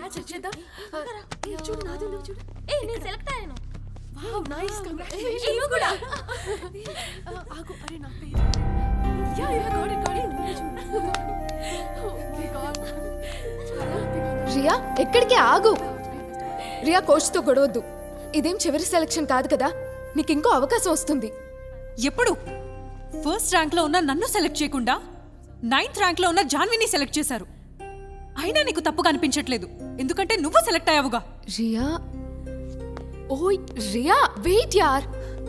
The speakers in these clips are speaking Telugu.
మ్యాచ్ వచ్చేద్దాం ఏ, చూడు నాది ఉంది, చూడు ఏ నేను సెలెక్ట్ అయ్యాను వావ్ నైస్ ఏ, కంగ్రాచులేషన్స్ నువ్వు కూడా ఆగు అరే నా పేరు yeah yeah got it got it oh my god చాలా హ్యాపీగా ఉంది రియా ఎక్కడికి ఆగు రియా కోచ్తో గొడవద్దు ఇదేం చివరి సెలక్షన్ కాదు కదా నీకు ఇంకో అవకాశం వస్తుంది ఎప్పుడు ఫస్ట్ ర్యాంక్లో ఉన్న నన్ను సెలెక్ట్ చేయకుండా నైన్త్ ర్యాంక్లో ఉన్న జాన్విని సెలెక్ట్ చేశారు అయినా నీకు తప్పుగా అనిపించట్లేదు ఎందుకంటే నువ్వు సెలెక్ట్ అయ్యావుగా రియా ఓయ్ రియా వెయిట్ యార్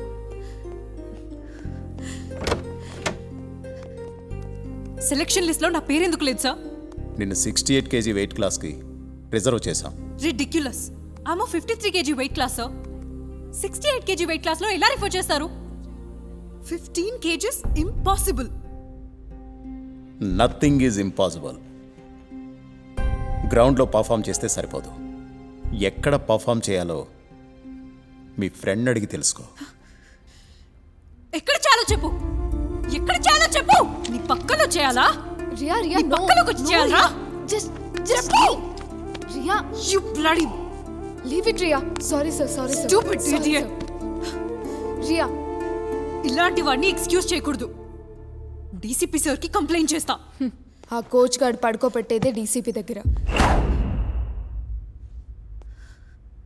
సెలెక్షన్ లిస్ట్లో నా పేరెందుకు లేదు సార్ నిన్ను సిక్స్టీ ఎయిట్ కేజీ వెయిట్ క్లాస్కి రిజర్వ్ చేశాం రిడిక్యులస్ ఆమె fifty three KG weight class sir sixty eight KG weight క్లాస్లో ఎలా రిఫర్ చేస్తారు fifteen KGs impossible nothing is impossible గ్రౌండ్లో పర్ఫామ్ చేస్తే సరిపోదు ఎక్కడ పర్ఫామ్ చేయాలో మీ ఫ్రెండ్ అడిగి తెలుసుకో ఎక్కడ చాలో చెప్పు ఎక్కడ చాలో చెప్పు నీ పక్కలో చేయాలా రియా రియా నీ పక్కలోకి వచ్చి చేయాలా? Just just Riya you bloody leave it Riya sorry sir sorry sir Stupid idiot. Riya ఇలాంటి వాడిని ఎక్స్క్యూజ్ చేయకూడదు డీసీపీ సార్కి కంప్లైంట్ చేస్తా ఆ కోచ్ గార్డ్ పడుకోబెట్టేదే డీసీపీ దగ్గర